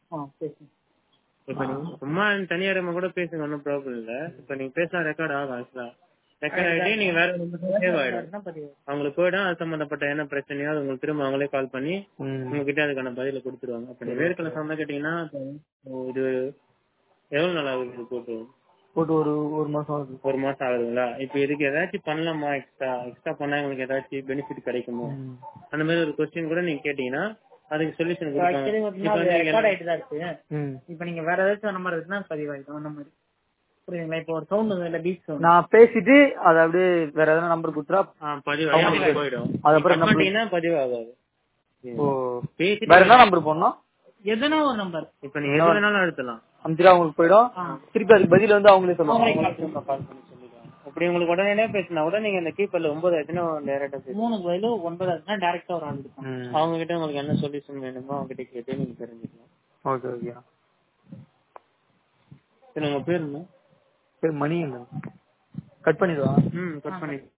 ஆ பேசுங்க இப்ப நீங்க சும்மா தனியா இடமா கூட பேசுங்க ஒன்றும் ப்ராப்ளம் இல்ல இப்ப நீங்க பேசினா ரெக்கார்ட் ஆகும் ஆக்சுவலா ரெக்கார்ட் ஆகிட்டு நீங்க வேற சேவ் ஆயிடும் தான் பதிவு அவங்களுக்கு போயிடும் அது சம்பந்தப்பட்ட என்ன பிரச்சனையோ அது உங்களுக்கு திரும்ப அவங்களே கால் பண்ணி ம். உங்ககிட்ட அதுக்கான பதில கொடுத்துருவாங்க அப்ப நீங்க வேர்க்கலை சம்பந்தம் கேட்டீங்கன்னா இப்போ இது எவ்வளவு நாள் ஆகுது இது போட்டு போட்டு ஒரு ஒரு மாசம் ஆகுது ஒரு மாசம் ஆகுதுங்களா இப்ப இதுக்கு ஏதாச்சும் பண்ணலாமா எக்ஸ்ட்ரா எக்ஸ்ட்ரா பண்ணா உங்களுக்கு ஏதாச்சும் பெனிஃபிட் கிடைக்குமோ ம். அந்த மாதிரி ஒரு கொஸ்டின் கூட நீங்க கேட்டீங்கன்னா அதுக்கு சொல்யூஷன் கொடுப்பாங்க ஆக்சுவலி இப்ப வந்து நீங்க ரெக்கார்ட் ஆயிட்டு தான் இருக்கு ம். இப்போ நீங்க வேற ஏதாச்சும் நம்பர் இருக்குன்னா பதிவாயிடும் அந்த மாதிரி புரியுதுங்களா இப்போ ஒரு சவுண்ட் இல்ல பீச் சவுண்ட் நான் பேசிட்டு அதை அப்படியே வேற எதனா நம்பர் கொடுத்துட்டா ஆ, பதிவு ஆகி போயிடும் அதுக்கப்புறம் Cut நம்ம- பண்ணிட்டீங்கன்னா பதிவு ஆகாது ஓ பேசிட்டு வேற என்ன நம்பர் போடணும் எதனா ஒரு நம்பர் இப்ப நீங்க எது வேணாலும் அழுத்தலாம் அமிச்சிரா அவங்களுக்கு போயிடும் திருப்பி அதுக்கு பதில் வந்து அவங்களே சொல்லுவாங்க திரும்ப கால் பண்ணி சொல்லிடுவாங்க அப்படி உங்களுக்கு உடனே பேசினா கூட நீங்க இந்த கீப்பர்ல ஒன்பது ஆச்சுன்னா டேரக்டா பேசுங்க மூணுக்கு பதிலு ஒன்பது ஆச்சுன்னா டேரக்டா ஒரு ஆள் இருக்கும் ம். அவங்க கிட்ட உங்களுக்கு என்ன சொல்யூஷன் வேணுமோ அவங்க கிட்ட கேட்டு நீங்க தெரிஞ்சுக்கலாம் ஓகே ஓகே சரி உங்க பேர் என்ன சரி மணி என்ன கட் பண்ணிடுவா ம் கட் பண்ணி